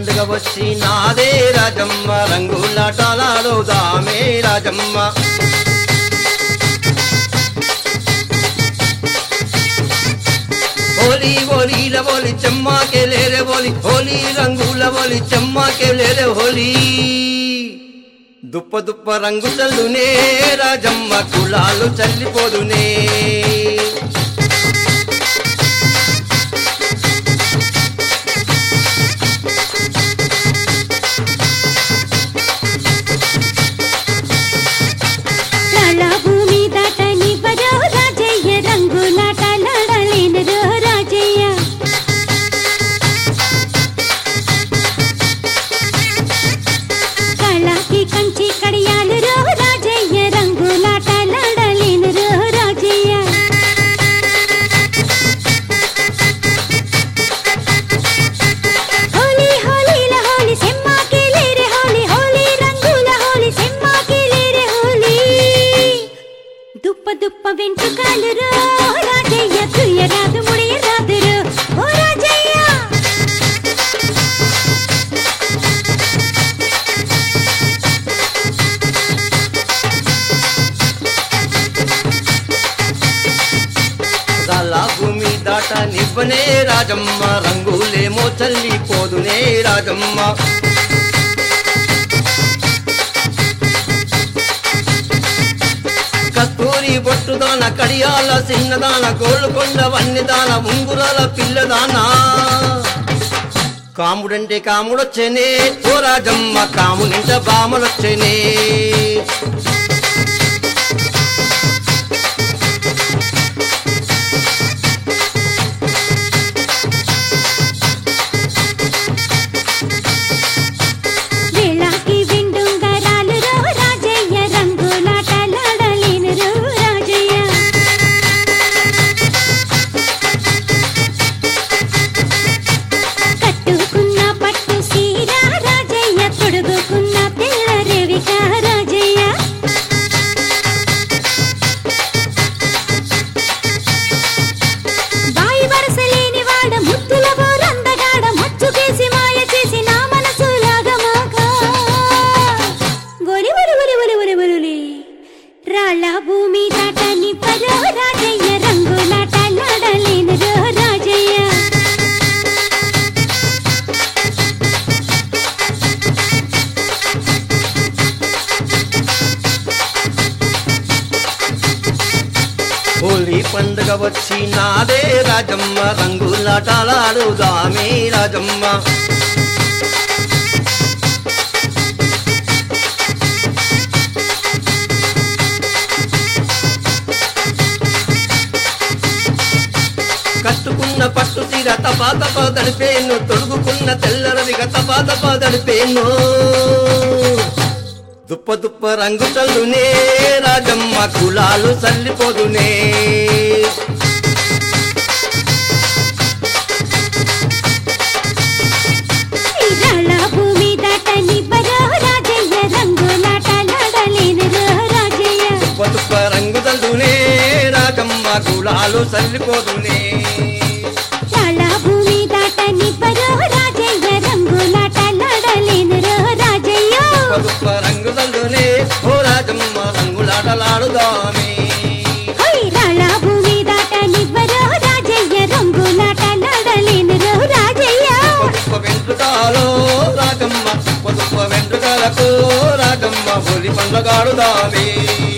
పండుగ వచ్చి నాదే రాజమ్మ రంగులాటలాడుదామే రాజమ్మ హోలీ హోలీల హోలీ చెమ్మాకే లేరే హోలీ హోలీ రంగుల హోలీ చెమ్మాకే లేరే హోలీ దుప్ప దుప్ప రంగు చల్లునే రాజమ్మ కులాలు చల్లిపోదునే చాలా భూమి దాటని బరో రాజయ్య రంగులాట లాడలేనరో రాజయ్య కళాకి కంచి కడియాలు రో రాజయ్య రంగులాట లాడలేనరో రాజయ్య హోలీ హోలీల హోలీ సెమ్మాకి లేరే హోలీ హోలీ రంగుల హోలీ సెమ్మాకి లేరే హోలీ దుప్ప దుప్ప వెంట్రుకాలు రో రాజయ్య తుయ్య రాదు ముడియ రాదురు ఓ రాజయ్య చాలా భూమి దాట నివ్వనే రాజమ్మ రంగులేమో చల్లిపోదునే రాజమ్మ కస్తూరి బొట్టుదాన కడియాల చిన్నదాన గోల్కొండ వన్నిదాన ఉంగురాల పిల్లదానా కాముడంటే కాముడొచ్చేనే ఓ రాజమ్మ కామునింట బామలొచ్చేనే వేళాకి వెండుంగరాలు రో రాజయ్య రంగులాట లాడలేను రో రాజయ్య కట్టుకున్న పట్టు సీర రాజయ్య తొడుగుకున్న తెల్ల రేవిక రాజయ్య బాయి వరస లేని వాడ ముద్దుల బోరందగాడ మచ్చుకేసి మాయ చేసి నా మనసు లాగమాగా గొలి ఒలి ఒలి ఒలి ఒలి ఒలి రాళ్ళ భూమి దాటని పరో రాజయ్య రంగులాట లాడలేను రో రాజయ్య హోలీ పండుగ వచ్చి నాదే రాజమ్మ రంగులాటలాడుదామే రాజమ్మ కట్టుకున్న పట్టు తీర తపా తపా దడిపేను తొడుగుకున్న తెల్లరవిగ తపా తపా దడిపేను దుప్ప దుప్ప రంగు చల్లునే రాజమ్మ కులాలు చల్లిపోదునే రాళ్ళ భూమి దాటని పరో రాజయ్య రంగులాట లాడలేను రో రాజయ్య దుప్ప దుప్ప రంగు చల్లునే రాజమ్మ కులాలు చల్లిపోదునే చాలా భూమి దాటని పరో రాజయ్య రంగులాట లాడలేను రో రాజయ్య దుప్ప దుప్ప రంగు చల్లునే ఓ రాజమ్మ రంగులాటలాడుదామే హోయ్ రాళ్ళ భూమి దాటని పరో రాజయ్య రంగులాట లాడలేను రో రాజయ్య దుప్ప వెంట్రుకాలో రాజమ్మ దుప్ప దుప్ప వెంట్రుకాలకు రాజమ్మ హోలీ పండుగాడుదామే